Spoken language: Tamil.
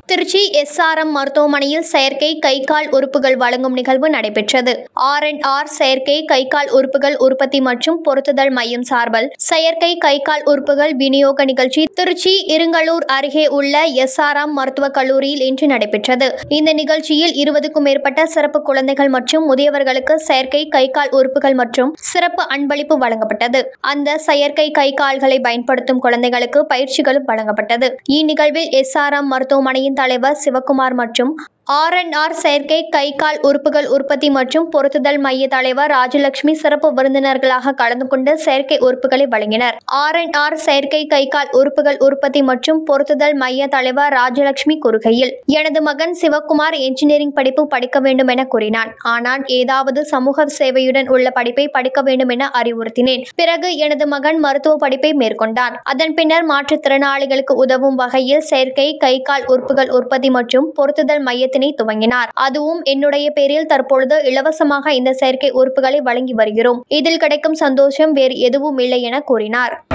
திருச்சி எஸ்ஆர்எம் மருத்துவமனையில் செயற்கை கை கால் உறுப்புகள் வழங்கும் நிகழ்வு நடைபெற்றது ஆர் அண்ட் ஆர் செயற்கை கை கால் உறுப்புகள் உற்பத்தி மற்றும் பொருத்துதல் மையம் சார்பில் செயற்கை கை கால் உறுப்புகள் விநியோக நிகழ்ச்சி திருச்சி இருங்கலூர் அருகே உள்ள எஸ்ஆர்எம் மருத்துவக் கல்லூரியில் இன்று நடைபெற்றது இந்த நிகழ்ச்சியில் இருபதுக்கும் மேற்பட்ட சிறப்பு குழந்தைகள் மற்றும் முதியவர்களுக்கு செயற்கை கை கால் உறுப்புகள் மற்றும் சிறப்பு அன்பளிப்பு வழங்கப்பட்டது அந்த செயற்கை கை கால்களை பயன்படுத்தும் குழந்தைகளுக்கு பயிற்சிகளும் வழங்கப்பட்டது இந்நிகழ்வில் எஸ்ஆர்எம் மருத்துவமனையின் தலைவர் சிவகுமார் மற்றும் ஆர் அண்ட் ஆர் செயற்கை கை கால் உறுப்புகள் உற்பத்தி மற்றும் பொருத்துதல் மைய தலைவர் ராஜலட்சுமி சிறப்பு விருந்தினர்களாக கலந்து கொண்டு செயற்கை உறுப்புகளை வழங்கினர் ஆர் அண்ட் ஆர் செயற்கை கை கால் உறுப்புகள் உற்பத்தி மற்றும் பொருத்துதல் மைய தலைவர் ராஜலட்சுமி கூறுகையில் எனது மகன் சிவகுமார் என்ஜினியரிங் படிப்பு படிக்க வேண்டும் என கூறினான் ஆனால் ஏதாவது சமூக சேவையுடன் உள்ள படிப்பை படிக்க வேண்டும் என அறிவுறுத்தினேன் பிறகு எனது மகன் மருத்துவ படிப்பை மேற்கொண்டான் அதன் பின்னர் மாற்றுத்திறனாளிகளுக்கு உதவும் வகையில் செயற்கை கை கால் உறுப்புகள் உற்பத்தி மற்றும் பொருத்துதல் மையத்தினை துவங்கினார் அதுவும் என்னுடைய பேரில் தற்பொழுது இலவசமாக இந்த செயற்கை உறுப்புகளை வழங்கி வருகிறோம் இதில் கிடைக்கும் சந்தோஷம் வேறு எதுவும் இல்லை என கூறினார்